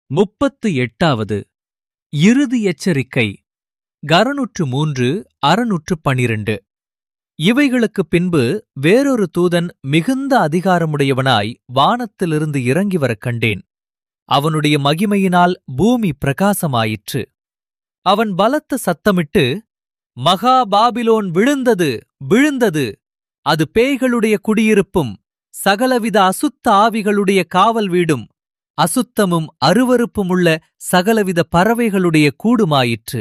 முப்பத்து எட்டாவது இறுதி எச்சரிக்கை கரனுற்று மூன்று அறநூற்று பனிரண்டு இவைகளுக்குப் பின்பு வேறொரு தூதன் மிகுந்த அதிகாரமுடையவனாய் வானத்திலிருந்து இறங்கி வரக் கண்டேன் அவனுடைய மகிமையினால் பூமி பிரகாசமாயிற்று அவன் பலத்த சத்தமிட்டு மகா பாபிலோன் விழுந்தது விழுந்தது அது பேய்களுடைய குடியிருப்பும் சகலவித அசுத்த ஆவிகளுடைய காவல் வீடும் அசுத்தமும் அருவருப்புமுள்ள சகலவித பறவைகளுடைய கூடுமாயிற்று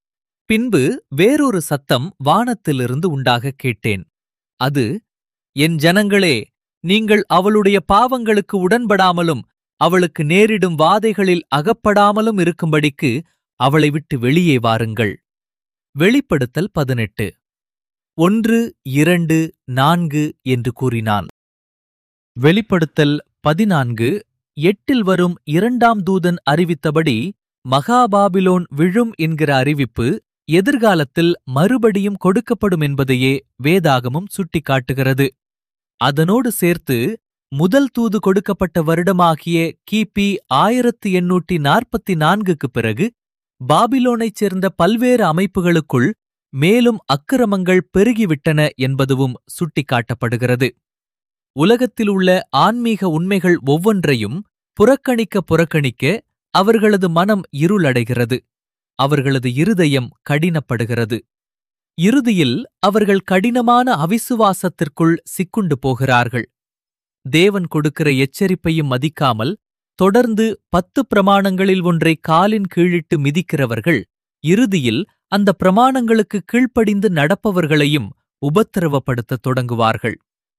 பின்பு வேறொரு சத்தம் வானத்திலிருந்து உண்டாகக் கேட்டேன் அது என் ஜனங்களே நீங்கள் அவளுடைய பாவங்களுக்கு உடன்படாமலும் அவளுக்கு நேரிடும் வாதைகளில் அகப்படாமலும் இருக்கும்படிக்கு அவளை விட்டு வெளியே வாருங்கள் வெளிப்படுத்தல் பதினெட்டு ஒன்று இரண்டு நான்கு என்று கூறினான் வெளிப்படுத்தல் பதினான்கு எட்டில் வரும் இரண்டாம் தூதன் அறிவித்தபடி மகாபாபிலோன் விழும் என்கிற அறிவிப்பு எதிர்காலத்தில் மறுபடியும் கொடுக்கப்படும் என்பதையே வேதாகமும் சுட்டிக்காட்டுகிறது அதனோடு சேர்த்து முதல் தூது கொடுக்கப்பட்ட வருடமாகிய கிபி ஆயிரத்து எண்ணூற்றி நாற்பத்தி நான்குக்குப் பிறகு பாபிலோனைச் சேர்ந்த பல்வேறு அமைப்புகளுக்குள் மேலும் அக்கிரமங்கள் பெருகிவிட்டன என்பதுவும் சுட்டிக்காட்டப்படுகிறது உலகத்தில் உள்ள ஆன்மீக உண்மைகள் ஒவ்வொன்றையும் புறக்கணிக்க புறக்கணிக்க அவர்களது மனம் இருளடைகிறது அவர்களது இருதயம் கடினப்படுகிறது இறுதியில் அவர்கள் கடினமான அவிசுவாசத்திற்குள் சிக்குண்டு போகிறார்கள் தேவன் கொடுக்கிற எச்சரிப்பையும் மதிக்காமல் தொடர்ந்து பத்து பிரமாணங்களில் ஒன்றை காலின் கீழிட்டு மிதிக்கிறவர்கள் இறுதியில் அந்த பிரமாணங்களுக்கு கீழ்ப்படிந்து நடப்பவர்களையும் உபத்திரவப்படுத்தத் தொடங்குவார்கள்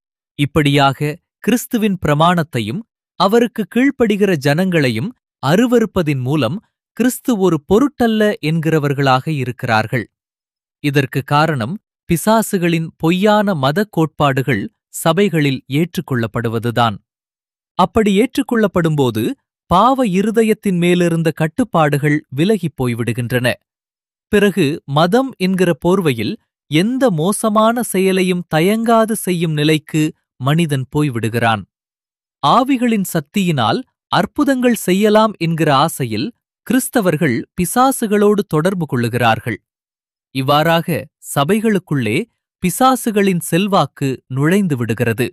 இப்படியாக கிறிஸ்துவின் பிரமாணத்தையும் அவருக்கு கீழ்ப்படுகிற ஜனங்களையும் அருவருப்பதின் மூலம் கிறிஸ்து ஒரு பொருட்டல்ல என்கிறவர்களாக இருக்கிறார்கள் இதற்கு காரணம் பிசாசுகளின் பொய்யான மதக் கோட்பாடுகள் சபைகளில் ஏற்றுக்கொள்ளப்படுவதுதான் அப்படி ஏற்றுக்கொள்ளப்படும்போது பாவ இருதயத்தின் மேலிருந்த கட்டுப்பாடுகள் விலகிப் போய்விடுகின்றன பிறகு மதம் என்கிற போர்வையில் எந்த மோசமான செயலையும் தயங்காது செய்யும் நிலைக்கு மனிதன் போய்விடுகிறான் ஆவிகளின் சக்தியினால் அற்புதங்கள் செய்யலாம் என்கிற ஆசையில் கிறிஸ்தவர்கள் பிசாசுகளோடு தொடர்பு கொள்ளுகிறார்கள் இவ்வாறாக சபைகளுக்குள்ளே பிசாசுகளின் செல்வாக்கு நுழைந்து விடுகிறது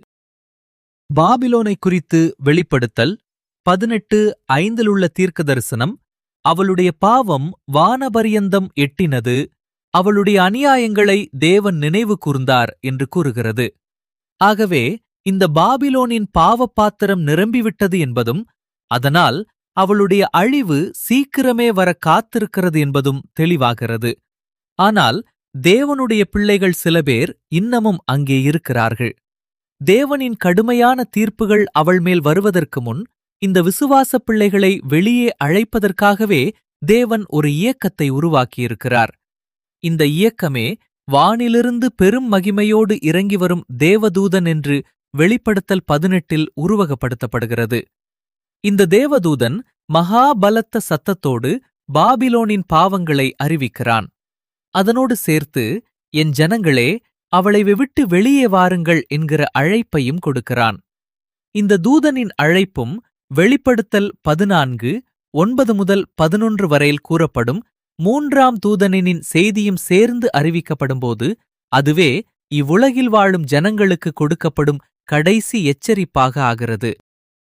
பாபிலோனை குறித்து வெளிப்படுத்தல் பதினெட்டு ஐந்திலுள்ள தீர்க்க தரிசனம் அவளுடைய பாவம் வானபரியந்தம் எட்டினது அவளுடைய அநியாயங்களை தேவன் நினைவு கூர்ந்தார் என்று கூறுகிறது ஆகவே இந்த பாபிலோனின் பாவப் பாத்திரம் நிரம்பிவிட்டது என்பதும் அதனால் அவளுடைய அழிவு சீக்கிரமே வர காத்திருக்கிறது என்பதும் தெளிவாகிறது ஆனால் தேவனுடைய பிள்ளைகள் சில பேர் இன்னமும் அங்கே இருக்கிறார்கள் தேவனின் கடுமையான தீர்ப்புகள் அவள் மேல் வருவதற்கு முன் இந்த விசுவாச பிள்ளைகளை வெளியே அழைப்பதற்காகவே தேவன் ஒரு இயக்கத்தை உருவாக்கியிருக்கிறார் இந்த இயக்கமே வானிலிருந்து பெரும் மகிமையோடு இறங்கி வரும் தேவதூதன் என்று வெளிப்படுத்தல் பதினெட்டில் உருவகப்படுத்தப்படுகிறது இந்த தேவதூதன் மகாபலத்த சத்தத்தோடு பாபிலோனின் பாவங்களை அறிவிக்கிறான் அதனோடு சேர்த்து என் ஜனங்களே அவளை விட்டு வெளியே வாருங்கள் என்கிற அழைப்பையும் கொடுக்கிறான் இந்த தூதனின் அழைப்பும் வெளிப்படுத்தல் பதினான்கு ஒன்பது முதல் பதினொன்று வரையில் கூறப்படும் மூன்றாம் தூதனின் செய்தியும் சேர்ந்து அறிவிக்கப்படும்போது அதுவே இவ்வுலகில் வாழும் ஜனங்களுக்கு கொடுக்கப்படும் கடைசி எச்சரிப்பாக ஆகிறது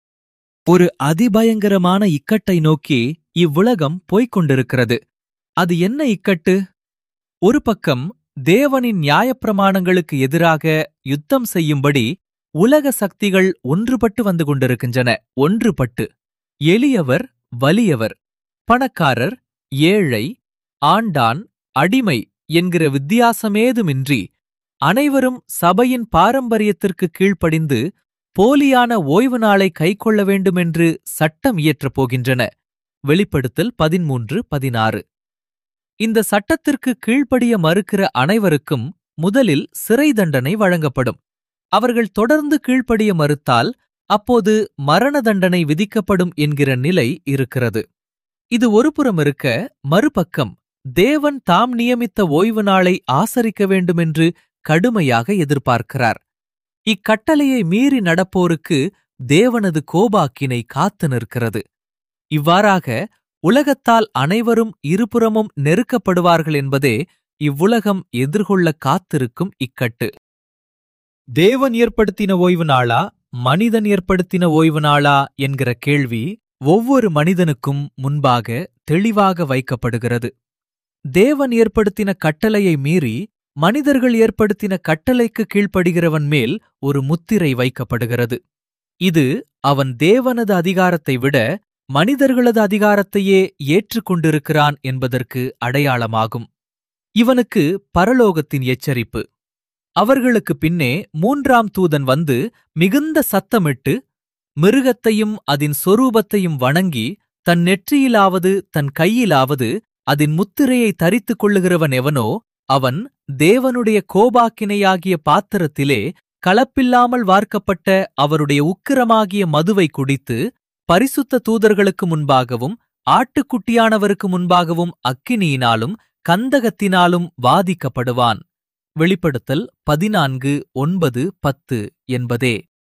ஒரு அதிபயங்கரமான இக்கட்டை நோக்கி இவ்வுலகம் போய்க் கொண்டிருக்கிறது அது என்ன இக்கட்டு ஒரு பக்கம் தேவனின் நியாயப்பிரமாணங்களுக்கு எதிராக யுத்தம் செய்யும்படி உலக சக்திகள் ஒன்றுபட்டு வந்து கொண்டிருக்கின்றன ஒன்றுபட்டு எளியவர் வலியவர் பணக்காரர் ஏழை ஆண்டான் அடிமை என்கிற வித்தியாசமேதுமின்றி அனைவரும் சபையின் பாரம்பரியத்திற்கு கீழ்ப்படிந்து போலியான ஓய்வு நாளை கைக்கொள்ள வேண்டுமென்று சட்டம் இயற்றப் போகின்றன வெளிப்படுத்தல் பதிமூன்று பதினாறு இந்த சட்டத்திற்கு கீழ்ப்படிய மறுக்கிற அனைவருக்கும் முதலில் சிறை தண்டனை வழங்கப்படும் அவர்கள் தொடர்ந்து கீழ்ப்படிய மறுத்தால் அப்போது மரண தண்டனை விதிக்கப்படும் என்கிற நிலை இருக்கிறது இது ஒருபுறம் இருக்க மறுபக்கம் தேவன் தாம் நியமித்த ஓய்வு நாளை ஆசரிக்க வேண்டுமென்று கடுமையாக எதிர்பார்க்கிறார் இக்கட்டளையை மீறி நடப்போருக்கு தேவனது கோபாக்கினை காத்து நிற்கிறது இவ்வாறாக உலகத்தால் அனைவரும் இருபுறமும் நெருக்கப்படுவார்கள் என்பதே இவ்வுலகம் எதிர்கொள்ள காத்திருக்கும் இக்கட்டு தேவன் ஏற்படுத்தின ஓய்வு நாளா மனிதன் ஏற்படுத்தின ஓய்வு நாளா என்கிற கேள்வி ஒவ்வொரு மனிதனுக்கும் முன்பாக தெளிவாக வைக்கப்படுகிறது தேவன் ஏற்படுத்தின கட்டளையை மீறி மனிதர்கள் ஏற்படுத்தின கட்டளைக்கு கீழ்ப்படுகிறவன் மேல் ஒரு முத்திரை வைக்கப்படுகிறது இது அவன் தேவனது அதிகாரத்தை விட மனிதர்களது அதிகாரத்தையே ஏற்றுக்கொண்டிருக்கிறான் என்பதற்கு அடையாளமாகும் இவனுக்கு பரலோகத்தின் எச்சரிப்பு அவர்களுக்கு பின்னே மூன்றாம் தூதன் வந்து மிகுந்த சத்தமிட்டு மிருகத்தையும் அதன் சொரூபத்தையும் வணங்கி தன் நெற்றியிலாவது தன் கையிலாவது அதன் முத்திரையை தரித்துக் கொள்ளுகிறவன் எவனோ அவன் தேவனுடைய கோபாக்கினையாகிய பாத்திரத்திலே கலப்பில்லாமல் வார்க்கப்பட்ட அவருடைய உக்கிரமாகிய மதுவை குடித்து பரிசுத்த தூதர்களுக்கு முன்பாகவும் ஆட்டுக்குட்டியானவருக்கு முன்பாகவும் அக்கினியினாலும் கந்தகத்தினாலும் வாதிக்கப்படுவான் வெளிப்படுத்தல் பதினான்கு ஒன்பது பத்து என்பதே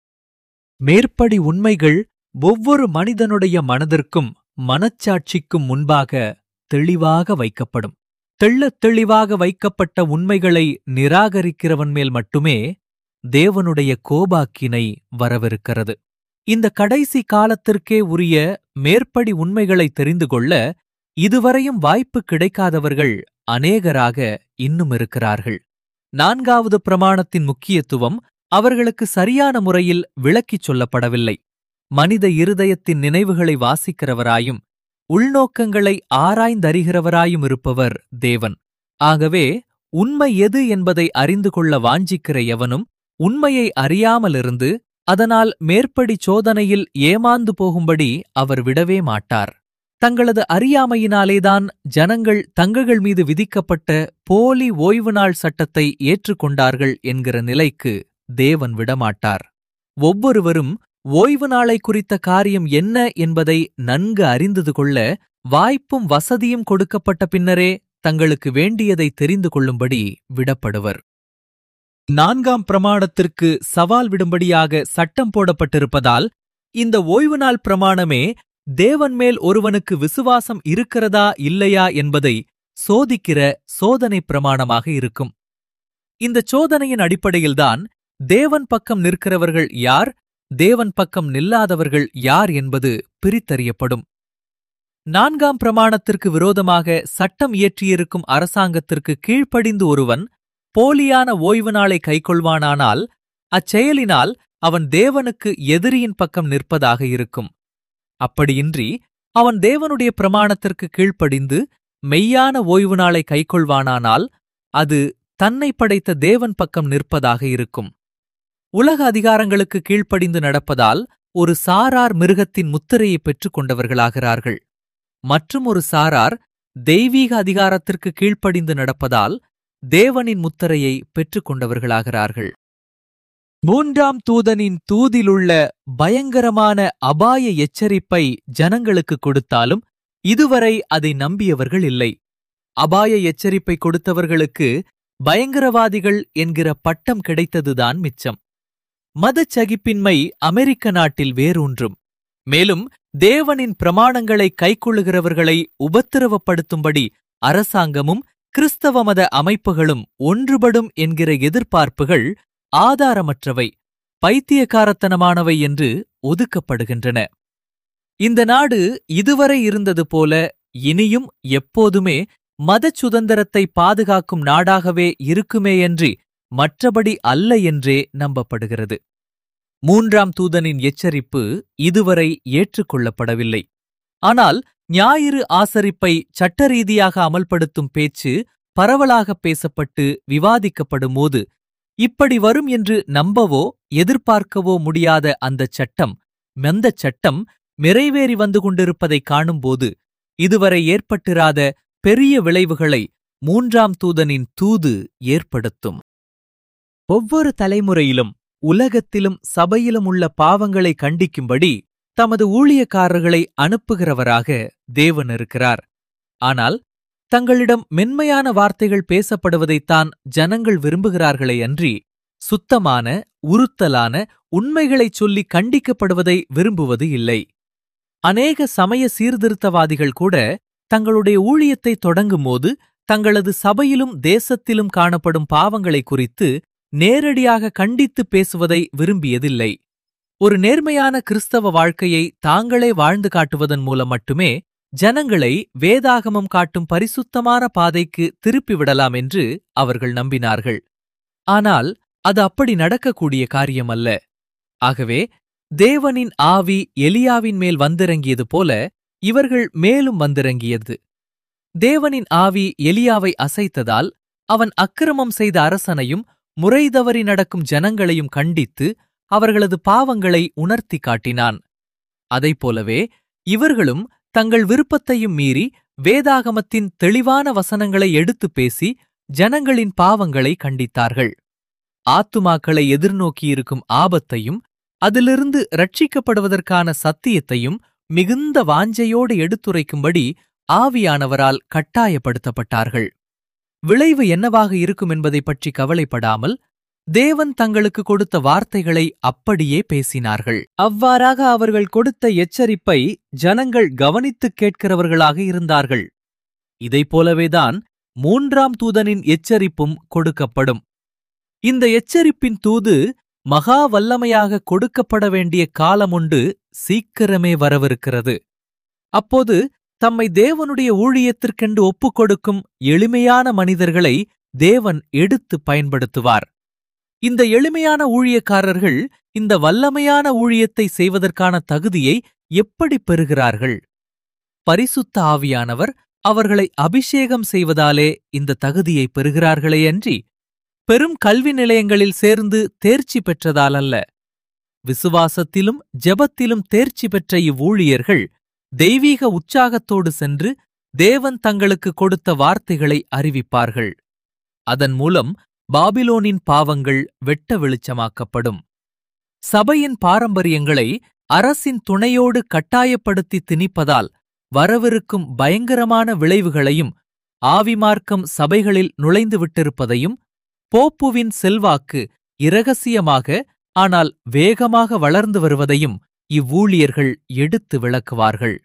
மேற்படி உண்மைகள் ஒவ்வொரு மனிதனுடைய மனதிற்கும் மனச்சாட்சிக்கும் முன்பாக தெளிவாக வைக்கப்படும் தெள்ளத் தெளிவாக வைக்கப்பட்ட உண்மைகளை நிராகரிக்கிறவன் மேல் மட்டுமே தேவனுடைய கோபாக்கினை வரவிருக்கிறது இந்த கடைசி காலத்திற்கே உரிய மேற்படி உண்மைகளை தெரிந்து கொள்ள இதுவரையும் வாய்ப்பு கிடைக்காதவர்கள் அநேகராக இன்னும் இருக்கிறார்கள் நான்காவது பிரமாணத்தின் முக்கியத்துவம் அவர்களுக்கு சரியான முறையில் விளக்கிச் சொல்லப்படவில்லை மனித இருதயத்தின் நினைவுகளை வாசிக்கிறவராயும் உள்நோக்கங்களை ஆராய்ந்தறிகிறவராயும் இருப்பவர் தேவன் ஆகவே உண்மை எது என்பதை அறிந்து கொள்ள வாஞ்சிக்கிற எவனும் உண்மையை அறியாமலிருந்து அதனால் மேற்படி சோதனையில் ஏமாந்து போகும்படி அவர் விடவே மாட்டார் தங்களது அறியாமையினாலேதான் ஜனங்கள் தங்கங்கள் மீது விதிக்கப்பட்ட போலி ஓய்வு நாள் சட்டத்தை ஏற்றுக்கொண்டார்கள் என்கிற நிலைக்கு தேவன் விடமாட்டார் ஒவ்வொருவரும் ஓய்வு நாளை குறித்த காரியம் என்ன என்பதை நன்கு அறிந்தது கொள்ள வாய்ப்பும் வசதியும் கொடுக்கப்பட்ட பின்னரே தங்களுக்கு வேண்டியதை தெரிந்து கொள்ளும்படி விடப்படுவர் நான்காம் பிரமாணத்திற்கு சவால் விடும்படியாக சட்டம் போடப்பட்டிருப்பதால் இந்த ஓய்வு நாள் பிரமாணமே தேவன் மேல் ஒருவனுக்கு விசுவாசம் இருக்கிறதா இல்லையா என்பதை சோதிக்கிற சோதனை பிரமாணமாக இருக்கும் இந்த சோதனையின் அடிப்படையில்தான் தேவன் பக்கம் நிற்கிறவர்கள் யார் தேவன் பக்கம் நில்லாதவர்கள் யார் என்பது பிரித்தறியப்படும் நான்காம் பிரமாணத்திற்கு விரோதமாக சட்டம் இயற்றியிருக்கும் அரசாங்கத்திற்கு கீழ்ப்படிந்து ஒருவன் போலியான ஓய்வு நாளை கைக்கொள்வானானால் அச்செயலினால் அவன் தேவனுக்கு எதிரியின் பக்கம் நிற்பதாக இருக்கும் அப்படியின்றி அவன் தேவனுடைய பிரமாணத்திற்கு கீழ்ப்படிந்து மெய்யான ஓய்வு நாளை கைக்கொள்வானானால் அது தன்னை படைத்த தேவன் பக்கம் நிற்பதாக இருக்கும் உலக அதிகாரங்களுக்கு கீழ்ப்படிந்து நடப்பதால் ஒரு சாரார் மிருகத்தின் முத்திரையை பெற்றுக் கொண்டவர்களாகிறார்கள் மற்றும் ஒரு சாரார் தெய்வீக அதிகாரத்திற்கு கீழ்ப்படிந்து நடப்பதால் தேவனின் முத்திரையை பெற்றுக் கொண்டவர்களாகிறார்கள் மூன்றாம் தூதனின் தூதிலுள்ள பயங்கரமான அபாய எச்சரிப்பை ஜனங்களுக்கு கொடுத்தாலும் இதுவரை அதை நம்பியவர்கள் இல்லை அபாய எச்சரிப்பை கொடுத்தவர்களுக்கு பயங்கரவாதிகள் என்கிற பட்டம் கிடைத்ததுதான் மிச்சம் மதச்சகிப்பின்மை அமெரிக்க நாட்டில் வேரூன்றும் மேலும் தேவனின் பிரமாணங்களை கைக்கொள்ளுகிறவர்களை உபத்திரவப்படுத்தும்படி அரசாங்கமும் கிறிஸ்தவ மத அமைப்புகளும் ஒன்றுபடும் என்கிற எதிர்பார்ப்புகள் ஆதாரமற்றவை பைத்தியக்காரத்தனமானவை என்று ஒதுக்கப்படுகின்றன இந்த நாடு இதுவரை இருந்தது போல இனியும் எப்போதுமே மதச் சுதந்திரத்தை பாதுகாக்கும் நாடாகவே இருக்குமேயன்றி மற்றபடி அல்ல என்றே நம்பப்படுகிறது மூன்றாம் தூதனின் எச்சரிப்பு இதுவரை ஏற்றுக்கொள்ளப்படவில்லை ஆனால் ஞாயிறு ஆசரிப்பை சட்டரீதியாக அமல்படுத்தும் பேச்சு பரவலாக பேசப்பட்டு விவாதிக்கப்படும்போது இப்படி வரும் என்று நம்பவோ எதிர்பார்க்கவோ முடியாத அந்தச் சட்டம் மெந்தச் சட்டம் நிறைவேறி வந்து கொண்டிருப்பதைக் காணும்போது இதுவரை ஏற்பட்டிராத பெரிய விளைவுகளை மூன்றாம் தூதனின் தூது ஏற்படுத்தும் ஒவ்வொரு தலைமுறையிலும் உலகத்திலும் சபையிலும் உள்ள பாவங்களை கண்டிக்கும்படி தமது ஊழியக்காரர்களை அனுப்புகிறவராக தேவன் இருக்கிறார் ஆனால் தங்களிடம் மென்மையான வார்த்தைகள் பேசப்படுவதைத்தான் ஜனங்கள் விரும்புகிறார்களே அன்றி சுத்தமான உறுத்தலான உண்மைகளைச் சொல்லி கண்டிக்கப்படுவதை விரும்புவது இல்லை அநேக சமய சீர்திருத்தவாதிகள் கூட தங்களுடைய ஊழியத்தை தொடங்கும்போது தங்களது சபையிலும் தேசத்திலும் காணப்படும் பாவங்களை குறித்து நேரடியாக கண்டித்து பேசுவதை விரும்பியதில்லை ஒரு நேர்மையான கிறிஸ்தவ வாழ்க்கையை தாங்களே வாழ்ந்து காட்டுவதன் மூலம் மட்டுமே ஜனங்களை வேதாகமம் காட்டும் பரிசுத்தமான பாதைக்கு திருப்பிவிடலாம் என்று அவர்கள் நம்பினார்கள் ஆனால் அது அப்படி நடக்கக்கூடிய காரியமல்ல ஆகவே தேவனின் ஆவி எலியாவின் மேல் வந்திறங்கியது போல இவர்கள் மேலும் வந்திறங்கியது தேவனின் ஆவி எலியாவை அசைத்ததால் அவன் அக்கிரமம் செய்த அரசனையும் முறைதவறி நடக்கும் ஜனங்களையும் கண்டித்து அவர்களது பாவங்களை உணர்த்தி காட்டினான் அதைப்போலவே இவர்களும் தங்கள் விருப்பத்தையும் மீறி வேதாகமத்தின் தெளிவான வசனங்களை எடுத்துப் பேசி ஜனங்களின் பாவங்களை கண்டித்தார்கள் ஆத்துமாக்களை எதிர்நோக்கியிருக்கும் ஆபத்தையும் அதிலிருந்து ரட்சிக்கப்படுவதற்கான சத்தியத்தையும் மிகுந்த வாஞ்சையோடு எடுத்துரைக்கும்படி ஆவியானவரால் கட்டாயப்படுத்தப்பட்டார்கள் விளைவு என்னவாக இருக்கும் என்பதை பற்றி கவலைப்படாமல் தேவன் தங்களுக்கு கொடுத்த வார்த்தைகளை அப்படியே பேசினார்கள் அவ்வாறாக அவர்கள் கொடுத்த எச்சரிப்பை ஜனங்கள் கவனித்துக் கேட்கிறவர்களாக இருந்தார்கள் இதைப் போலவேதான் மூன்றாம் தூதனின் எச்சரிப்பும் கொடுக்கப்படும் இந்த எச்சரிப்பின் தூது மகா வல்லமையாக கொடுக்கப்பட வேண்டிய காலமுண்டு சீக்கிரமே வரவிருக்கிறது அப்போது தம்மை தேவனுடைய ஊழியத்திற்கென்று ஒப்புக் கொடுக்கும் எளிமையான மனிதர்களை தேவன் எடுத்து பயன்படுத்துவார் இந்த எளிமையான ஊழியக்காரர்கள் இந்த வல்லமையான ஊழியத்தை செய்வதற்கான தகுதியை எப்படி பெறுகிறார்கள் பரிசுத்த ஆவியானவர் அவர்களை அபிஷேகம் செய்வதாலே இந்த தகுதியை பெறுகிறார்களே அன்றி பெரும் கல்வி நிலையங்களில் சேர்ந்து தேர்ச்சி பெற்றதால் அல்ல விசுவாசத்திலும் ஜெபத்திலும் தேர்ச்சி பெற்ற இவ்வூழியர்கள் தெய்வீக உற்சாகத்தோடு சென்று தேவன் தங்களுக்கு கொடுத்த வார்த்தைகளை அறிவிப்பார்கள் அதன் மூலம் பாபிலோனின் பாவங்கள் வெட்ட வெளிச்சமாக்கப்படும் சபையின் பாரம்பரியங்களை அரசின் துணையோடு கட்டாயப்படுத்தி திணிப்பதால் வரவிருக்கும் பயங்கரமான விளைவுகளையும் ஆவிமார்க்கம் சபைகளில் நுழைந்து விட்டிருப்பதையும் போப்புவின் செல்வாக்கு இரகசியமாக ஆனால் வேகமாக வளர்ந்து வருவதையும் இவ்வூழியர்கள் எடுத்து விளக்குவார்கள்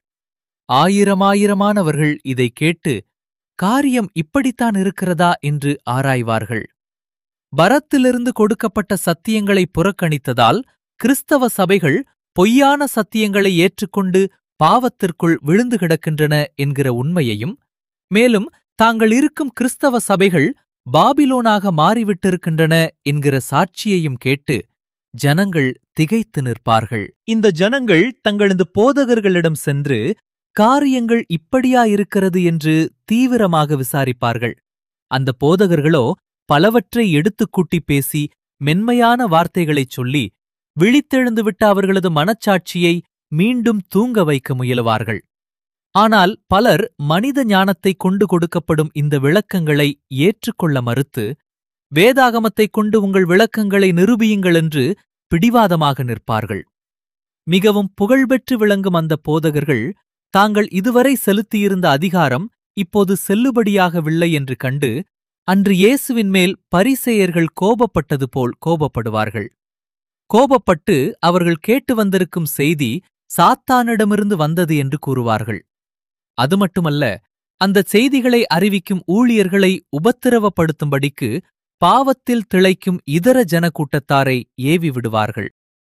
ஆயிரமாயிரமானவர்கள் இதை கேட்டு காரியம் இப்படித்தான் இருக்கிறதா என்று ஆராய்வார்கள் பரத்திலிருந்து கொடுக்கப்பட்ட சத்தியங்களை புறக்கணித்ததால் கிறிஸ்தவ சபைகள் பொய்யான சத்தியங்களை ஏற்றுக்கொண்டு பாவத்திற்குள் விழுந்து கிடக்கின்றன என்கிற உண்மையையும் மேலும் தாங்கள் இருக்கும் கிறிஸ்தவ சபைகள் பாபிலோனாக மாறிவிட்டிருக்கின்றன என்கிற சாட்சியையும் கேட்டு ஜனங்கள் திகைத்து நிற்பார்கள் இந்த ஜனங்கள் தங்களது போதகர்களிடம் சென்று காரியங்கள் இப்படியா இருக்கிறது என்று தீவிரமாக விசாரிப்பார்கள் அந்த போதகர்களோ பலவற்றை எடுத்துக் கூட்டி பேசி மென்மையான வார்த்தைகளைச் சொல்லி விழித்தெழுந்துவிட்ட அவர்களது மனச்சாட்சியை மீண்டும் தூங்க வைக்க முயலுவார்கள் ஆனால் பலர் மனித ஞானத்தைக் கொண்டு கொடுக்கப்படும் இந்த விளக்கங்களை ஏற்றுக்கொள்ள மறுத்து வேதாகமத்தைக் கொண்டு உங்கள் விளக்கங்களை நிரூபியுங்கள் என்று பிடிவாதமாக நிற்பார்கள் மிகவும் புகழ்பெற்று விளங்கும் அந்த போதகர்கள் தாங்கள் இதுவரை செலுத்தியிருந்த அதிகாரம் இப்போது செல்லுபடியாகவில்லை என்று கண்டு அன்று இயேசுவின் மேல் பரிசேயர்கள் கோபப்பட்டது போல் கோபப்படுவார்கள் கோபப்பட்டு அவர்கள் கேட்டு வந்திருக்கும் செய்தி சாத்தானிடமிருந்து வந்தது என்று கூறுவார்கள் அது மட்டுமல்ல அந்த செய்திகளை அறிவிக்கும் ஊழியர்களை உபத்திரவப்படுத்தும்படிக்கு பாவத்தில் திளைக்கும் இதர ஜனக்கூட்டத்தாரை ஏவி விடுவார்கள்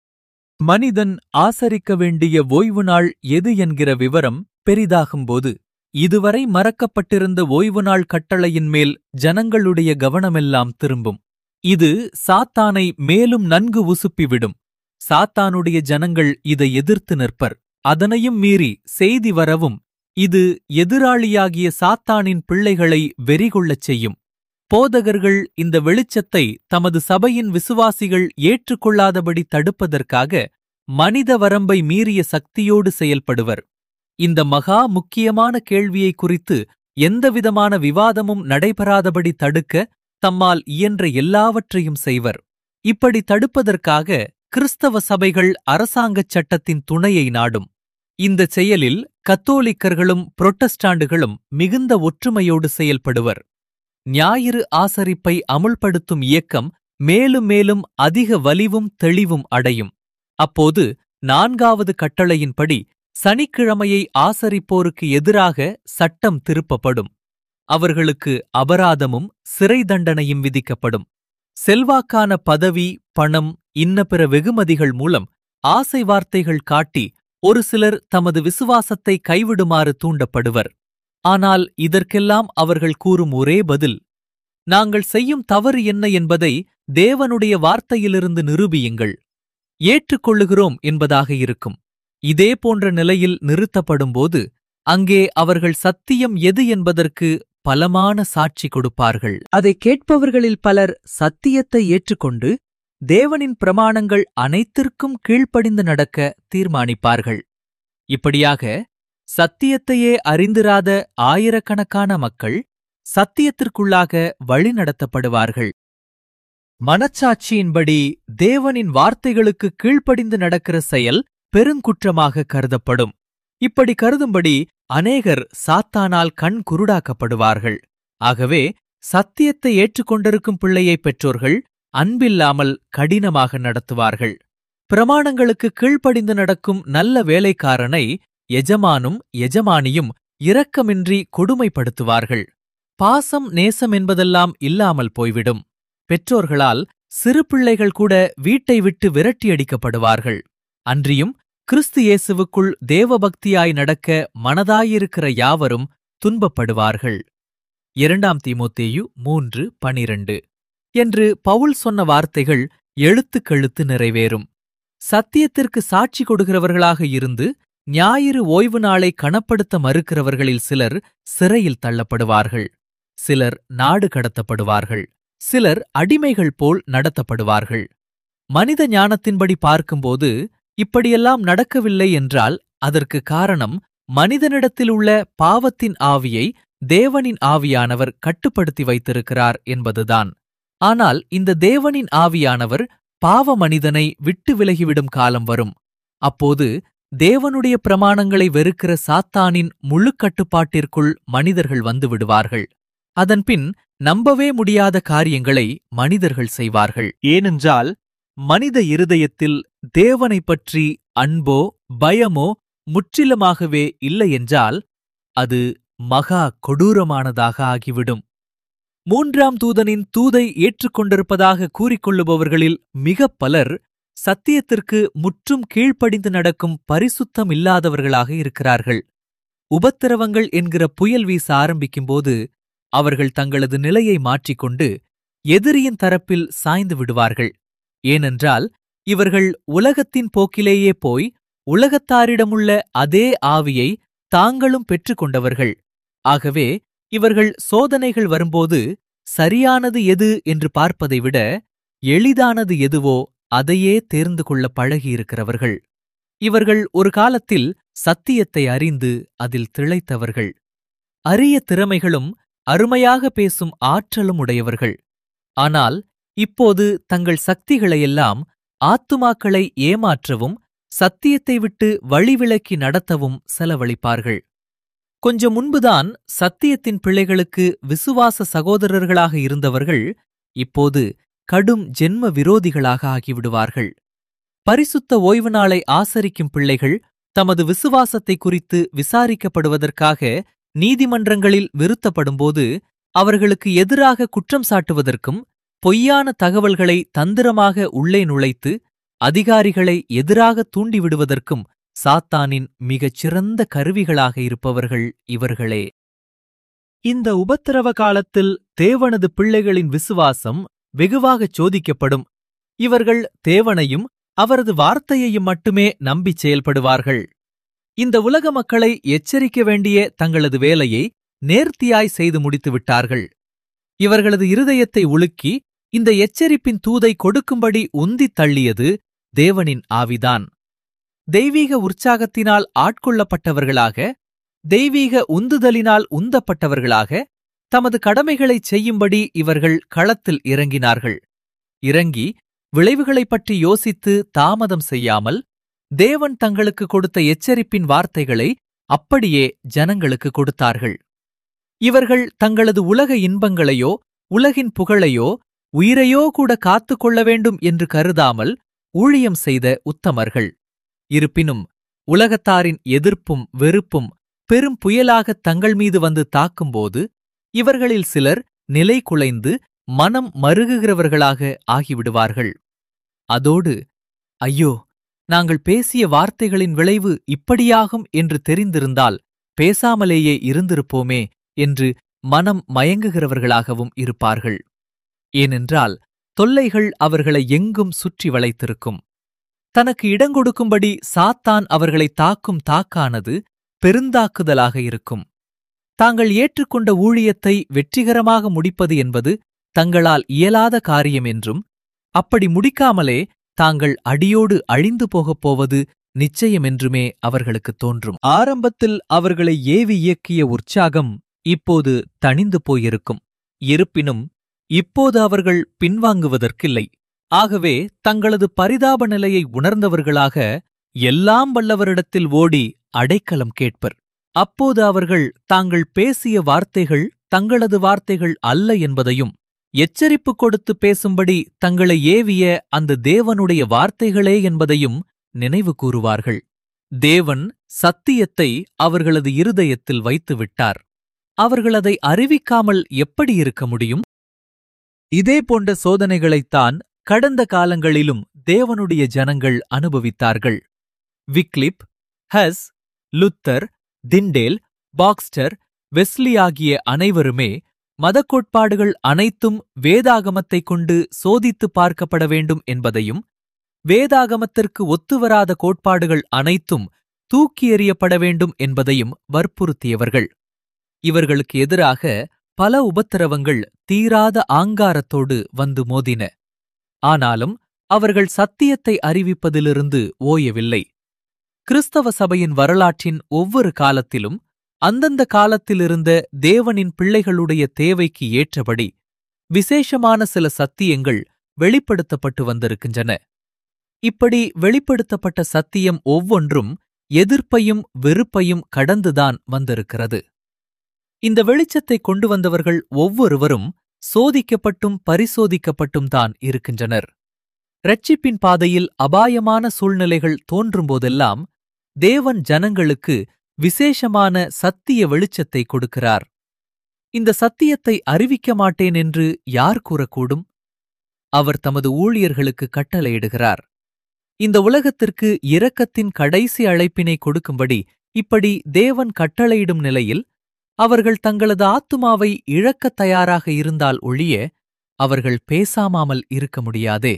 மனிதன் ஆசரிக்க வேண்டிய ஓய்வு நாள் எது என்கிற விவரம் பெரிதாகும்போது இதுவரை மறக்கப்பட்டிருந்த ஓய்வு நாள் கட்டளையின் மேல் ஜனங்களுடைய கவனமெல்லாம் திரும்பும் இது சாத்தானை மேலும் நன்கு உசுப்பிவிடும் சாத்தானுடைய ஜனங்கள் இதை எதிர்த்து நிற்பர் அதனையும் மீறி செய்தி வரவும் இது எதிராளியாகிய சாத்தானின் பிள்ளைகளை வெறிகொள்ளச் செய்யும் போதகர்கள் இந்த வெளிச்சத்தை தமது சபையின் விசுவாசிகள் ஏற்றுக்கொள்ளாதபடி தடுப்பதற்காக மனித வரம்பை மீறிய சக்தியோடு செயல்படுவர் இந்த மகா முக்கியமான கேள்வியை குறித்து எந்தவிதமான விவாதமும் நடைபெறாதபடி தடுக்க தம்மால் இயன்ற எல்லாவற்றையும் செய்வர் இப்படி தடுப்பதற்காக கிறிஸ்தவ சபைகள் அரசாங்கச் சட்டத்தின் துணையை நாடும் இந்த செயலில் கத்தோலிக்கர்களும் புரொட்டஸ்டாண்டுகளும் மிகுந்த ஒற்றுமையோடு செயல்படுவர் ஞாயிறு ஆசரிப்பை அமுல்படுத்தும் இயக்கம் மேலும் மேலும் அதிக வலிவும் தெளிவும் அடையும் அப்போது நான்காவது கட்டளையின்படி சனிக்கிழமையை ஆசரிப்போருக்கு எதிராக சட்டம் திருப்பப்படும் அவர்களுக்கு அபராதமும் சிறை தண்டனையும் விதிக்கப்படும் செல்வாக்கான பதவி பணம் இன்ன பிற வெகுமதிகள் மூலம் ஆசை வார்த்தைகள் காட்டி ஒரு சிலர் தமது விசுவாசத்தை கைவிடுமாறு தூண்டப்படுவர் ஆனால் இதற்கெல்லாம் அவர்கள் கூறும் ஒரே பதில் நாங்கள் செய்யும் தவறு என்ன என்பதை தேவனுடைய வார்த்தையிலிருந்து நிரூபியுங்கள் ஏற்றுக்கொள்ளுகிறோம் என்பதாக இருக்கும் இதே போன்ற நிலையில் நிறுத்தப்படும்போது அங்கே அவர்கள் சத்தியம் எது என்பதற்கு பலமான சாட்சி கொடுப்பார்கள் அதை கேட்பவர்களில் பலர் சத்தியத்தை ஏற்றுக்கொண்டு தேவனின் பிரமாணங்கள் அனைத்திற்கும் கீழ்ப்படிந்து நடக்க தீர்மானிப்பார்கள் இப்படியாக சத்தியத்தையே அறிந்திராத ஆயிரக்கணக்கான மக்கள் சத்தியத்திற்குள்ளாக வழிநடத்தப்படுவார்கள் மனச்சாட்சியின்படி தேவனின் வார்த்தைகளுக்கு கீழ்ப்படிந்து நடக்கிற செயல் பெருங்குற்றமாக கருதப்படும் இப்படி கருதும்படி அநேகர் சாத்தானால் கண் குருடாக்கப்படுவார்கள் ஆகவே சத்தியத்தை ஏற்றுக்கொண்டிருக்கும் பிள்ளையை பெற்றோர்கள் அன்பில்லாமல் கடினமாக நடத்துவார்கள் பிரமாணங்களுக்கு கீழ்ப்படிந்து நடக்கும் நல்ல வேலைக்காரனை எஜமானும் எஜமானியும் இரக்கமின்றி கொடுமைப்படுத்துவார்கள் பாசம் நேசம் என்பதெல்லாம் இல்லாமல் போய்விடும் பெற்றோர்களால் சிறு பிள்ளைகள் கூட வீட்டை விட்டு விரட்டியடிக்கப்படுவார்கள் அன்றியும் கிறிஸ்து இயேசுவுக்குள் தேவபக்தியாய் நடக்க மனதாயிருக்கிற யாவரும் துன்பப்படுவார்கள் இரண்டாம் தீமோத்தேயு மூன்று பனிரண்டு என்று பவுல் சொன்ன வார்த்தைகள் எழுத்துக்கெழுத்து நிறைவேறும் சத்தியத்திற்கு சாட்சி கொடுக்கிறவர்களாக இருந்து ஞாயிறு ஓய்வு நாளை கணப்படுத்த மறுக்கிறவர்களில் சிலர் சிறையில் தள்ளப்படுவார்கள் சிலர் நாடு கடத்தப்படுவார்கள் சிலர் அடிமைகள் போல் நடத்தப்படுவார்கள் மனித ஞானத்தின்படி பார்க்கும்போது இப்படியெல்லாம் நடக்கவில்லை என்றால் அதற்கு காரணம் மனிதனிடத்தில் உள்ள பாவத்தின் ஆவியை தேவனின் ஆவியானவர் கட்டுப்படுத்தி வைத்திருக்கிறார் என்பதுதான் ஆனால் இந்த தேவனின் ஆவியானவர் பாவ மனிதனை விட்டு விலகிவிடும் காலம் வரும் அப்போது தேவனுடைய பிரமாணங்களை வெறுக்கிற சாத்தானின் முழு கட்டுப்பாட்டிற்குள் மனிதர்கள் வந்து விடுவார்கள் அதன்பின் நம்பவே முடியாத காரியங்களை மனிதர்கள் செய்வார்கள் ஏனென்றால் மனித இருதயத்தில் தேவனைப் பற்றி அன்போ பயமோ முற்றிலுமாகவே இல்லையென்றால் அது மகா கொடூரமானதாக ஆகிவிடும் மூன்றாம் தூதனின் தூதை ஏற்றுக்கொண்டிருப்பதாக கூறிக்கொள்ளுபவர்களில் மிகப் பலர் சத்தியத்திற்கு முற்றும் கீழ்ப்படிந்து நடக்கும் பரிசுத்தம் இல்லாதவர்களாக இருக்கிறார்கள் உபத்திரவங்கள் என்கிற புயல் வீச ஆரம்பிக்கும்போது அவர்கள் தங்களது நிலையை மாற்றிக்கொண்டு எதிரியின் தரப்பில் சாய்ந்து விடுவார்கள் ஏனென்றால் இவர்கள் உலகத்தின் போக்கிலேயே போய் உலகத்தாரிடமுள்ள அதே ஆவியை தாங்களும் பெற்றுக்கொண்டவர்கள் ஆகவே இவர்கள் சோதனைகள் வரும்போது சரியானது எது என்று பார்ப்பதை விட எளிதானது எதுவோ அதையே தேர்ந்து கொள்ள பழகியிருக்கிறவர்கள் இவர்கள் ஒரு காலத்தில் சத்தியத்தை அறிந்து அதில் திளைத்தவர்கள் அரிய திறமைகளும் அருமையாக பேசும் ஆற்றலும் உடையவர்கள் ஆனால் இப்போது தங்கள் சக்திகளையெல்லாம் ஆத்துமாக்களை ஏமாற்றவும் சத்தியத்தை விட்டு வழிவிலக்கி நடத்தவும் செலவழிப்பார்கள் கொஞ்சம் முன்புதான் சத்தியத்தின் பிள்ளைகளுக்கு விசுவாச சகோதரர்களாக இருந்தவர்கள் இப்போது கடும் ஜென்ம விரோதிகளாக ஆகிவிடுவார்கள் பரிசுத்த ஓய்வு நாளை ஆசரிக்கும் பிள்ளைகள் தமது விசுவாசத்தை குறித்து விசாரிக்கப்படுவதற்காக நீதிமன்றங்களில் விருத்தப்படும்போது அவர்களுக்கு எதிராக குற்றம் சாட்டுவதற்கும் பொய்யான தகவல்களை தந்திரமாக உள்ளே நுழைத்து அதிகாரிகளை எதிராக தூண்டிவிடுவதற்கும் சாத்தானின் மிகச் சிறந்த கருவிகளாக இருப்பவர்கள் இவர்களே இந்த உபத்திரவ காலத்தில் தேவனது பிள்ளைகளின் விசுவாசம் வெகுவாகச் சோதிக்கப்படும் இவர்கள் தேவனையும் அவரது வார்த்தையையும் மட்டுமே நம்பிச் செயல்படுவார்கள் இந்த உலக மக்களை எச்சரிக்க வேண்டிய தங்களது வேலையை நேர்த்தியாய் செய்து முடித்து விட்டார்கள் இவர்களது இருதயத்தை உலுக்கி இந்த எச்சரிப்பின் தூதை கொடுக்கும்படி உந்தித் தள்ளியது தேவனின் ஆவிதான் தெய்வீக உற்சாகத்தினால் ஆட்கொள்ளப்பட்டவர்களாக தெய்வீக உந்துதலினால் உந்தப்பட்டவர்களாக தமது கடமைகளைச் செய்யும்படி இவர்கள் களத்தில் இறங்கினார்கள் இறங்கி விளைவுகளைப் பற்றி யோசித்து தாமதம் செய்யாமல் தேவன் தங்களுக்கு கொடுத்த எச்சரிப்பின் வார்த்தைகளை அப்படியே ஜனங்களுக்கு கொடுத்தார்கள் இவர்கள் தங்களது உலக இன்பங்களையோ உலகின் புகழையோ உயிரையோ கூட காத்துக் கொள்ள வேண்டும் என்று கருதாமல் ஊழியம் செய்த உத்தமர்கள் இருப்பினும் உலகத்தாரின் எதிர்ப்பும் வெறுப்பும் பெரும் புயலாக தங்கள் மீது வந்து தாக்கும்போது இவர்களில் சிலர் நிலை குலைந்து மனம் மருகுகிறவர்களாக ஆகிவிடுவார்கள் அதோடு ஐயோ நாங்கள் பேசிய வார்த்தைகளின் விளைவு இப்படியாகும் என்று தெரிந்திருந்தால் பேசாமலேயே இருந்திருப்போமே என்று மனம் மயங்குகிறவர்களாகவும் இருப்பார்கள் ஏனென்றால் தொல்லைகள் அவர்களை எங்கும் சுற்றி வளைத்திருக்கும் தனக்கு இடங்கொடுக்கும்படி சாத்தான் அவர்களை தாக்கும் தாக்கானது பெருந்தாக்குதலாக இருக்கும் தாங்கள் ஏற்றுக்கொண்ட ஊழியத்தை வெற்றிகரமாக முடிப்பது என்பது தங்களால் இயலாத காரியம் என்றும் அப்படி முடிக்காமலே தாங்கள் அடியோடு அழிந்து போகப் போவது நிச்சயமென்றுமே அவர்களுக்கு தோன்றும் ஆரம்பத்தில் அவர்களை ஏவி இயக்கிய உற்சாகம் இப்போது தணிந்து போயிருக்கும் இருப்பினும் இப்போது அவர்கள் பின்வாங்குவதற்கில்லை ஆகவே தங்களது பரிதாப நிலையை உணர்ந்தவர்களாக எல்லாம் வல்லவரிடத்தில் ஓடி அடைக்கலம் கேட்பர் அப்போது அவர்கள் தாங்கள் பேசிய வார்த்தைகள் தங்களது வார்த்தைகள் அல்ல என்பதையும் எச்சரிப்பு கொடுத்து பேசும்படி தங்களை ஏவிய அந்த தேவனுடைய வார்த்தைகளே என்பதையும் நினைவு கூறுவார்கள் தேவன் சத்தியத்தை அவர்களது இருதயத்தில் வைத்து விட்டார் அவர்கள் அதை அறிவிக்காமல் எப்படி இருக்க முடியும் இதே போன்ற சோதனைகளைத்தான் கடந்த காலங்களிலும் தேவனுடைய ஜனங்கள் அனுபவித்தார்கள் Wycliffe Hus Luther Tyndale Baxter Wesley ஆகிய அனைவருமே மதக்கோட்பாடுகள் அனைத்தும் வேதாகமத்தைக் கொண்டு சோதித்து பார்க்கப்பட வேண்டும் என்பதையும் வேதாகமத்திற்கு ஒத்துவராத கோட்பாடுகள் அனைத்தும் தூக்கி எறியப்பட வேண்டும் என்பதையும் வற்புறுத்தியவர்கள் இவர்களுக்கு எதிராக பல உபத்திரவங்கள் தீராத ஆங்காரத்தோடு வந்து மோதின ஆனாலும் அவர்கள் சத்தியத்தை அறிவிப்பதிலிருந்து ஓயவில்லை கிறிஸ்தவ சபையின் வரலாற்றின் ஒவ்வொரு காலத்திலும் அந்தந்த காலத்திலிருந்த தேவனின் பிள்ளைகளுடைய தேவைக்கு ஏற்றபடி விசேஷமான சில சத்தியங்கள் வெளிப்படுத்தப்பட்டு வந்திருக்கின்றன இப்படி வெளிப்படுத்தப்பட்ட சத்தியம் ஒவ்வொன்றும் எதிர்ப்பையும் வெறுப்பையும் கடந்துதான் வந்திருக்கிறது இந்த வெளிச்சத்தை கொண்டு வந்தவர்கள் ஒவ்வொருவரும் சோதிக்கப்பட்டும் பரிசோதிக்கப்பட்டும் தான் இருக்கின்றனர் இரட்சிப்பின் பாதையில் அபாயமான சூழ்நிலைகள் தோன்றும்போதெல்லாம் தேவன் ஜனங்களுக்கு விசேஷமான சத்திய வெளிச்சத்தை கொடுக்கிறார் இந்த சத்தியத்தை அறிவிக்க மாட்டேன் என்று யார் கூறக்கூடும் அவர் தமது ஊழியர்களுக்கு கட்டளையிடுகிறார் இந்த உலகத்திற்கு இரக்கத்தின் கடைசி அழைப்பினை கொடுக்கும்படி இப்படி தேவன் கட்டளையிடும் நிலையில் அவர்கள் தங்களது ஆத்துமாவை இழக்கத் தயாராக இருந்தால் ஒழிய அவர்கள் பேசாமாமல் இருக்க முடியாதே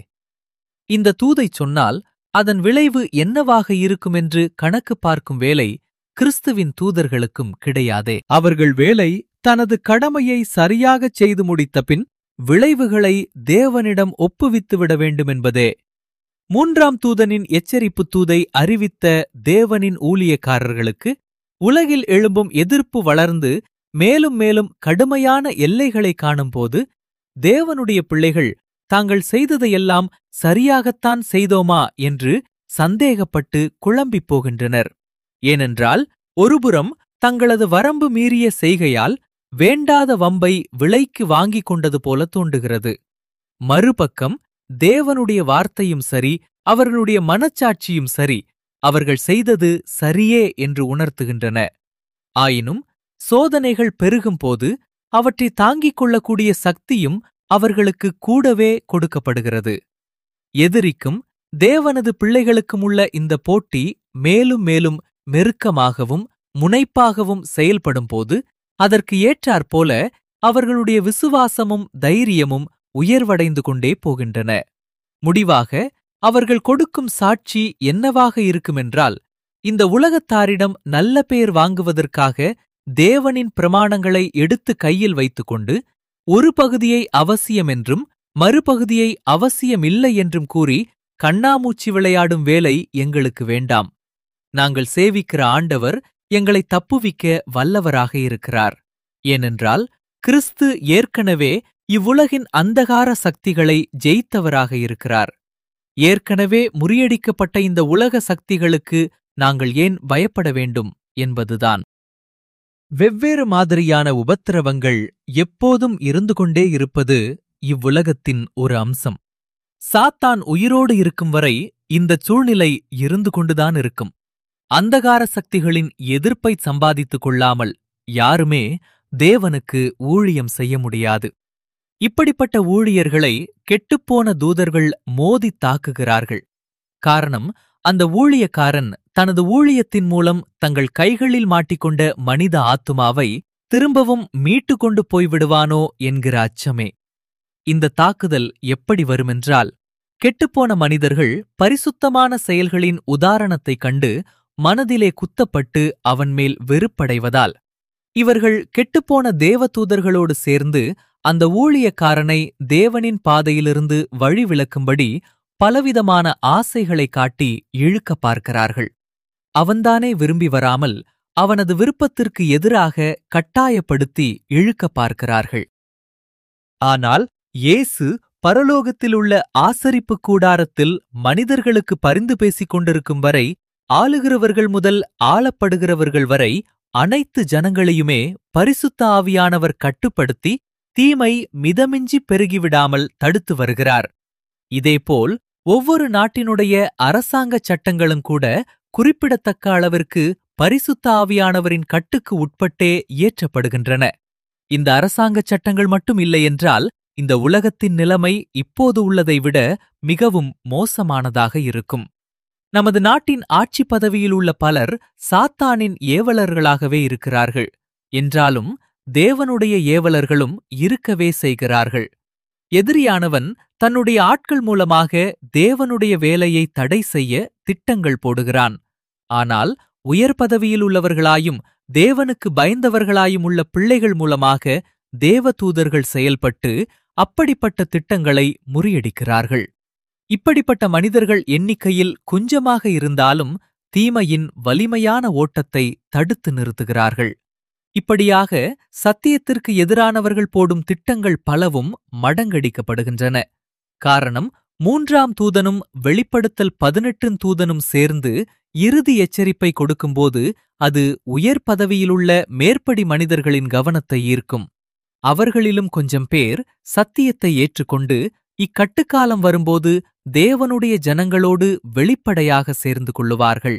இந்த தூதைச் சொன்னால் அதன் விளைவு என்னவாக இருக்குமென்று கணக்கு பார்க்கும் வேலை கிறிஸ்துவின் தூதர்களுக்கும் கிடையாதே அவர்கள் வேலை தனது கடமையை சரியாகச் செய்து முடித்தபின் விளைவுகளை தேவனிடம் ஒப்புவித்துவிட வேண்டுமென்பதே மூன்றாம் தூதனின் எச்சரிப்பு தூதை அறிவித்த தேவனின் ஊழியக்காரர்களுக்கு உலகில் எழும்பும் எதிர்ப்பு வளர்ந்து மேலும் மேலும் கடுமையான எல்லைகளை காணும்போது தேவனுடைய பிள்ளைகள் தாங்கள் செய்ததையெல்லாம் சரியாகத்தான் செய்தோமா என்று சந்தேகப்பட்டு குழம்பிப் போகின்றனர் ஏனென்றால் ஒருபுறம் தங்களது வரம்பு மீறிய செய்கையால் வேண்டாத வம்பை விலைக்கு வாங்கிக் கொண்டது போல தோன்றுகிறது மறுபக்கம் தேவனுடைய வார்த்தையும் சரி அவர்களுடைய மனச்சாட்சியும் சரி அவர்கள் செய்தது சரியே என்று உணர்த்துகின்றன ஆயினும் சோதனைகள் பெருகும்போது அவற்றை தாங்கிக் கொள்ளக்கூடிய சக்தியும் அவர்களுக்கு கூடவே கொடுக்கப்படுகிறது எதிரிக்கும் தேவனது பிள்ளைகளுக்கும் உள்ள இந்த போட்டி மேலும் மேலும் மெருக்கமாகவும் முனைப்பாகவும் செயல்படும்போது அதற்கு ஏற்றாற்போல அவர்களுடைய விசுவாசமும் தைரியமும் உயர்வடைந்து கொண்டே போகின்றன முடிவாக அவர்கள் கொடுக்கும் சாட்சி என்னவாக இருக்குமென்றால் இந்த உலகத்தாரிடம் நல்ல பெயர் வாங்குவதற்காக தேவனின் பிரமாணங்களை எடுத்து கையில் வைத்துக்கொண்டு ஒரு பகுதியை அவசியமென்றும் மறுபகுதியை அவசியமில்லை என்றும் கூறி கண்ணாமூச்சி விளையாடும் வேலை எங்களுக்கு வேண்டாம் நாங்கள் சேவிக்கிற ஆண்டவர் எங்களை தப்புவிக்க வல்லவராக இருக்கிறார் ஏனென்றால் கிறிஸ்து ஏற்கனவே இவ்வுலகின் அந்தகார சக்திகளை ஜெயித்தவராக இருக்கிறார் ஏற்கனவே முறியடிக்கப்பட்ட இந்த உலக சக்திகளுக்கு நாங்கள் ஏன் பயப்பட வேண்டும் என்பதுதான் வெவ்வேறு மாதிரியான உபத்திரவங்கள் எப்போதும் இருந்து கொண்டே இருப்பது இவ்வுலகத்தின் ஒரு அம்சம் சாத்தான் உயிரோடு இருக்கும் வரை இந்தச் சூழ்நிலை இருந்து கொண்டுதான் இருக்கும் அந்தகார சக்திகளின் எதிர்ப்பை சம்பாதித்துக் கொள்ளாமல் யாருமே தேவனுக்கு ஊழியம் செய்ய முடியாது இப்படிப்பட்ட ஊழியர்களை கெட்டுப்போன தூதர்கள் மோதி தாக்குகிறார்கள் காரணம் அந்த ஊழியக்காரன் தனது ஊழியத்தின் மூலம் தங்கள் கைகளில் மாட்டிக்கொண்ட மனித ஆத்துமாவை திரும்பவும் மீட்டு கொண்டு போய்விடுவானோ என்கிற அச்சமே இந்த தாக்குதல் எப்படி வருமென்றால் கெட்டுப்போன மனிதர்கள் பரிசுத்தமான செயல்களின் உதாரணத்தைக் கண்டு மனதிலே குத்தப்பட்டு அவன் மேல் வெறுப்படைவதால் இவர்கள் கெட்டுப்போன தேவதூதர்களோடு சேர்ந்து அந்த ஊழியக்காரனை தேவனின் பாதையிலிருந்து வழிவிலக்கும்படி பலவிதமான ஆசைகளை காட்டி இழுக்க பார்க்கிறார்கள் அவன்தானே விரும்பி வராமல் அவனது விருப்பத்திற்கு எதிராக கட்டாயப்படுத்தி இழுக்க பார்க்கிறார்கள் ஆனால் இயேசு பரலோகத்திலுள்ள ஆசரிப்பு கூடாரத்தில் மனிதர்களுக்கு பரிந்து பேசிக் கொண்டிருக்கும் வரை ஆளுகிறவர்கள் முதல் ஆளப்படுகிறவர்கள் வரை அனைத்து ஜனங்களையுமே பரிசுத்த ஆவியானவர் கட்டுப்படுத்தி தீமை மிதமிஞ்சி பெருகிவிடாமல் தடுத்து வருகிறார் இதேபோல் ஒவ்வொரு நாட்டினுடைய அரசாங்க சட்டங்களும் கூட குறிப்பிடத்தக்க அளவிற்கு பரிசுத்த ஆவியானவரின் கட்டுக்கு உட்பட்டே இயற்றப்படுகின்றன இந்த அரசாங்க சட்டங்கள் மட்டும் இல்லை என்றால் இந்த உலகத்தின் நிலைமை இப்போது உள்ளதை விட மிகவும் மோசமானதாக இருக்கும் நமது நாட்டின் ஆட்சி பதவியில் உள்ள பலர் சாத்தானின் ஏவலர்களாகவே இருக்கிறார்கள் என்றாலும் தேவனுடைய ஏவலர்களும் இருக்கவே செய்கிறார்கள் எதிரியானவன் தன்னுடைய ஆட்கள் மூலமாக தேவனுடைய வேலையை தடை செய்ய திட்டங்கள் போடுகிறான் ஆனால் உயர் பதவியில் உள்ளவர்களாயும் தேவனுக்கு பயந்தவர்களாயும் உள்ள பிள்ளைகள் மூலமாக தேவதூதர்கள் செயல்பட்டு அப்படிப்பட்ட திட்டங்களை முறியடிக்கிறார்கள் இப்படிப்பட்ட மனிதர்கள் எண்ணிக்கையில் குஞ்சமாக இருந்தாலும் தீமையின் வலிமையான ஓட்டத்தை தடுத்து நிறுத்துகிறார்கள் இப்படியாக சத்தியத்திற்கு எதிரானவர்கள் போடும் திட்டங்கள் பலவும் மடங்கடிக்கப்படுகின்றன காரணம் மூன்றாம் தூதனும் வெளிப்படுத்தல் பதினெட்டின் தூதனும் சேர்ந்து இறுதி எச்சரிப்பை கொடுக்கும்போது அது உயர் பதவியிலுள்ள மேற்படி மனிதர்களின் கவனத்தை ஈர்க்கும் அவர்களிலும் கொஞ்சம் பேர் சத்தியத்தை ஏற்றுக்கொண்டு இக்கட்டுக்காலம் வரும்போது தேவனுடைய ஜனங்களோடு வெளிப்படையாக சேர்ந்து கொள்ளுவார்கள்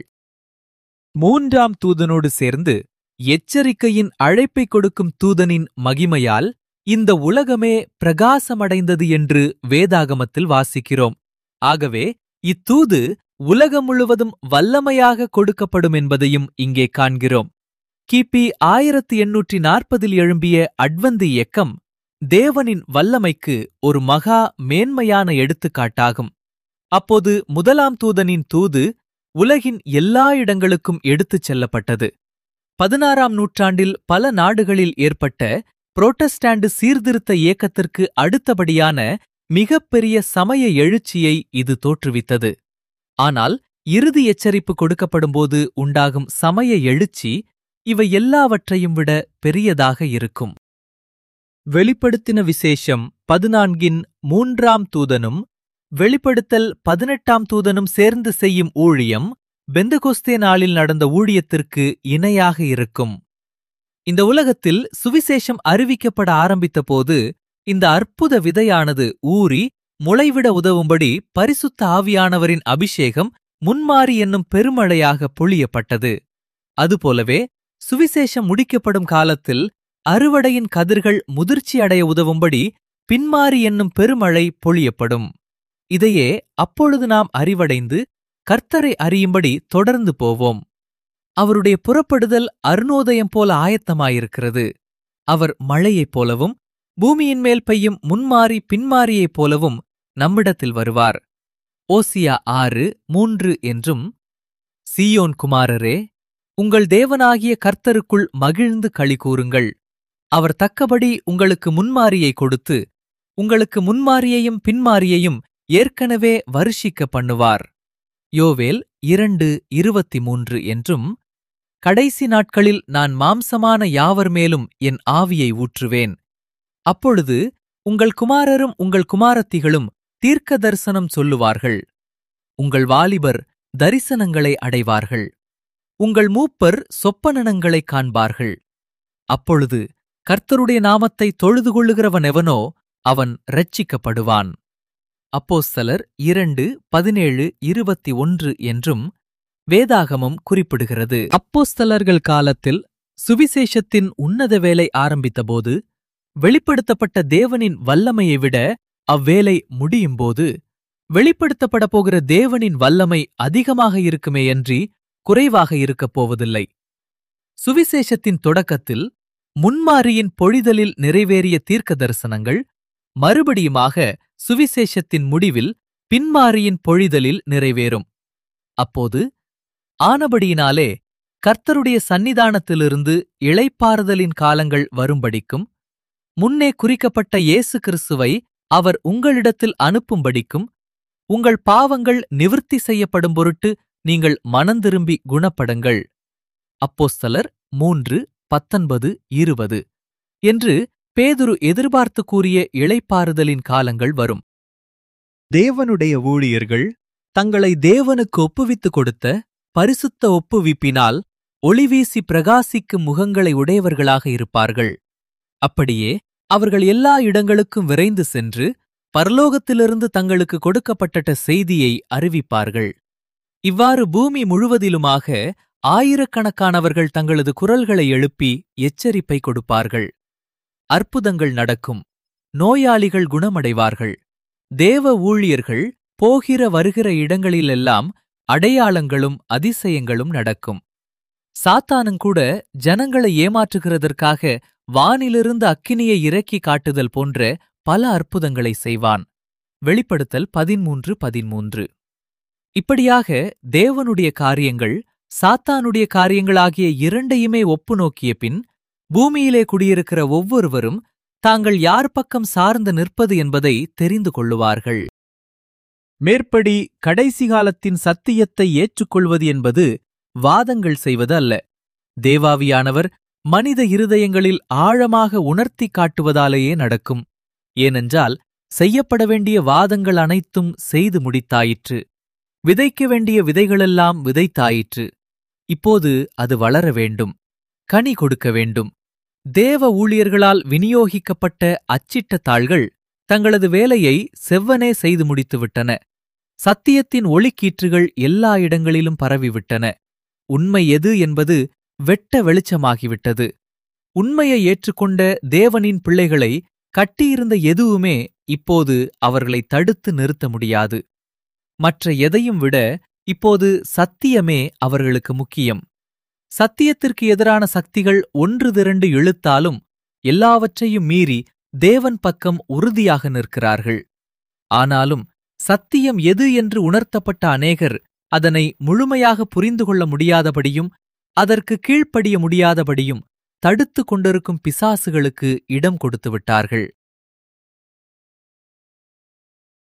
மூன்றாம் தூதனோடு சேர்ந்து எச்சரிக்கையின் அழைப்பை கொடுக்கும் தூதனின் மகிமையால் இந்த உலகமே பிரகாசமடைந்தது என்று வேதாகமத்தில் வாசிக்கிறோம் ஆகவே இத்தூது உலகம் முழுவதும் வல்லமையாக கொடுக்கப்படும் என்பதையும் இங்கே காண்கிறோம் கிபி ஆயிரத்தி எண்ணூற்றி நாற்பதில் எழும்பிய அட்வந்து இயக்கம் தேவனின் வல்லமைக்கு ஒரு மகா மேன்மையான எடுத்துக்காட்டாகும் அப்போது முதலாம் தூதனின் தூது உலகின் எல்லா இடங்களுக்கும் எடுத்துச் செல்லப்பட்டது பதினாறாம் நூற்றாண்டில் பல நாடுகளில் ஏற்பட்ட புரோட்டஸ்டாண்டு சீர்திருத்த இயக்கத்திற்கு அடுத்தபடியான மிகப்பெரிய சமய எழுச்சியை இது தோற்றுவித்தது ஆனால் இறுதி எச்சரிப்பு கொடுக்கப்படும்போது உண்டாகும் சமய எழுச்சி இவை எல்லாவற்றையும் விட பெரியதாக இருக்கும் வெளிப்படுத்தின விசேஷம் பதினான்கின் மூன்றாம் தூதனும் வெளிப்படுத்தல் பதினெட்டாம் தூதனும் சேர்ந்து செய்யும் ஊழியம் பெந்தகோஸ்தே நாளில் நடந்த ஊழியத்திற்கு இணையாக இருக்கும் இந்த உலகத்தில் சுவிசேஷம் அறிவிக்கப்பட ஆரம்பித்தபோது இந்த அற்புத விதையானது ஊறி முளைவிட உதவும்படி பரிசுத்த ஆவியானவரின் அபிஷேகம் முன்மாறி என்னும் பெருமழையாக பொழியப்பட்டது அதுபோலவே சுவிசேஷம் முடிக்கப்படும் காலத்தில் அறுவடையின் கதிர்கள் முதிர்ச்சி அடைய உதவும்படி பின்மாறி என்னும் பெருமழை பொழியப்படும் இதையே அப்பொழுது நாம் அறிவடைந்து கர்த்தரை அறியும்படி தொடர்ந்து போவோம் அவருடைய புறப்படுதல் அருணோதயம் போல ஆயத்தமாயிருக்கிறது அவர் மழையைப் போலவும் பூமியின் மேல் பெய்யும் முன்மாறி பின்மாரியைப் போலவும் நம்மிடத்தில் வருவார் ஓசியா ஆறு மூன்று என்றும் சீயோன் குமாரரே உங்கள் தேவனாகிய கர்த்தருக்குள் மகிழ்ந்து களி கூறுங்கள் அவர் தக்கபடி உங்களுக்கு முன்மாரியை கொடுத்து உங்களுக்கு முன்மாரியையும் பின்மாரியையும் ஏற்கனவே வருஷிக்க பண்ணுவார் யோவேல் இரண்டு இருபத்தி மூன்று என்றும் கடைசி நாட்களில் நான் மாம்சமான யாவர் மேலும் என் ஆவியை ஊற்றுவேன் அப்பொழுது உங்கள் குமாரரும் உங்கள் குமாரத்திகளும் தீர்க்க தரிசனம் சொல்லுவார்கள் உங்கள் வாலிபர் தரிசனங்களை அடைவார்கள் உங்கள் மூப்பர் சொப்பனனங்களைக் காண்பார்கள் அப்பொழுது கர்த்தருடைய நாமத்தை தொழுது கொள்ளுகிறவன் எவனோ அவன் ரட்சிக்கப்படுவான் அப்போஸ்தலர் இரண்டு பதினேழு இருபத்தி ஒன்று என்றும் வேதாகமம் குறிப்பிடுகிறது அப்போஸ்தலர்கள் காலத்தில் சுவிசேஷத்தின் உன்னத வேலை ஆரம்பித்தபோது வெளிப்படுத்தப்பட்ட தேவனின் வல்லமையை விட அவ்வேலை முடியும்போது வெளிப்படுத்தப்பட போகிற தேவனின் வல்லமை அதிகமாக இருக்குமேயன்றி குறைவாக இருக்கப் போவதில்லை சுவிசேஷத்தின் தொடக்கத்தில் முன்மாரியின் பொழிதலில் நிறைவேறிய தீர்க்க தரிசனங்கள் மறுபடியுமாக சுவிசேஷத்தின் முடிவில் பின்மாரியின் பொழிதலில் நிறைவேறும் அப்போது ஆனபடியினாலே கர்த்தருடைய சந்நிதானத்திலிருந்து இளைப்பாறுதலின் காலங்கள் வரும்படிக்கும் முன்னே குறிக்கப்பட்ட இயேசு கிறிஸ்துவை அவர் உங்களிடத்தில் அனுப்பும்படிக்கும் உங்கள் பாவங்கள் நிவிர்த்தி செய்யப்படும் பொருட்டு நீங்கள் மனந்திரும்பி குணப்படுங்கள் அப்போஸ்தலர் மூன்று பத்தொன்பது இருபது என்று பேதுரு எதிர்பார்த்து கூறிய இளைப்பாறுதலின் காலங்கள் வரும் தேவனுடைய ஊழியர்கள் தங்களை தேவனுக்கு ஒப்புவித்துக் கொடுத்த பரிசுத்த ஒப்புவிப்பினால் ஒளிவீசி பிரகாசிக்கும் முகங்களை உடையவர்களாக இருப்பார்கள் அப்படியே அவர்கள் எல்லா இடங்களுக்கும் விரைந்து சென்று பரலோகத்திலிருந்து தங்களுக்கு கொடுக்கப்பட்ட செய்தியை அறிவிப்பார்கள் இவ்வாறு பூமி முழுவதிலுமாக ஆயிரக்கணக்கானவர்கள் தங்களது குரல்களை எழுப்பி எச்சரிப்பை கொடுப்பார்கள் அற்புதங்கள் நடக்கும் நோயாளிகள் குணமடைவார்கள் தேவ ஊழியர்கள் போகிற வருகிற இடங்களிலெல்லாம் அடையாளங்களும் அதிசயங்களும் நடக்கும் சாத்தானுங்கூட ஜனங்களை ஏமாற்றுகிறதற்காக வானிலிருந்து அக்கினியை இறக்கி காட்டுதல் போன்ற பல அற்புதங்களை செய்வான் வெளிப்படுத்தல் பதிமூன்று பதிமூன்று இப்படியாக தேவனுடைய காரியங்கள் சாத்தானுடைய காரியங்களாகிய இரண்டையுமே ஒப்பு நோக்கிய பின் பூமியிலே குடியிருக்கிற ஒவ்வொருவரும் தாங்கள் யார் பக்கம் சார்ந்து நிற்பது என்பதை தெரிந்து கொள்ளுவார்கள் மேற்படி கடைசி காலத்தின் சத்தியத்தை ஏற்றுக்கொள்வது என்பது வாதங்கள் செய்வது அல்ல தேவாவியானவர் மனித இருதயங்களில் ஆழமாக உணர்த்தி காட்டுவதாலேயே நடக்கும் ஏனென்றால் செய்யப்பட வேண்டிய வாதங்கள் அனைத்தும் செய்து முடித்தாயிற்று விதைக்க வேண்டிய விதைகளெல்லாம் விதைத்தாயிற்று இப்போது அது வளர வேண்டும் கனி கொடுக்க வேண்டும் தேவ ஊழியர்களால் விநியோகிக்கப்பட்ட அச்சிட்ட தாள்கள் தங்களது வேலையை செவ்வனே செய்து முடித்துவிட்டன சத்தியத்தின் ஒளிக்கீற்றுகள் எல்லா இடங்களிலும் பரவிவிட்டன உண்மை எது என்பது வெட்ட வெளிச்சமாகிவிட்டது உண்மையை ஏற்றுக்கொண்ட தேவனின் பிள்ளைகளை கட்டியிருந்த எதுவுமே இப்போது அவர்களை தடுத்து நிறுத்த முடியாது மற்ற எதையும் விட இப்போது சத்தியமே அவர்களுக்கு முக்கியம் சத்தியத்திற்கு எதிரான சக்திகள் ஒன்று திரண்டு இழுத்தாலும் எல்லாவற்றையும் மீறி தேவன் பக்கம் உறுதியாக நிற்கிறார்கள் ஆனாலும் சத்தியம் எது என்று உணர்த்தப்பட்ட அநேகர் அதனை முழுமையாக புரிந்து கொள்ள முடியாதபடியும் அதற்கு கீழ்ப்படிய முடியாதபடியும் தடுத்துக் கொண்டிருக்கும் பிசாசுகளுக்கு இடம் கொடுத்து விட்டார்கள்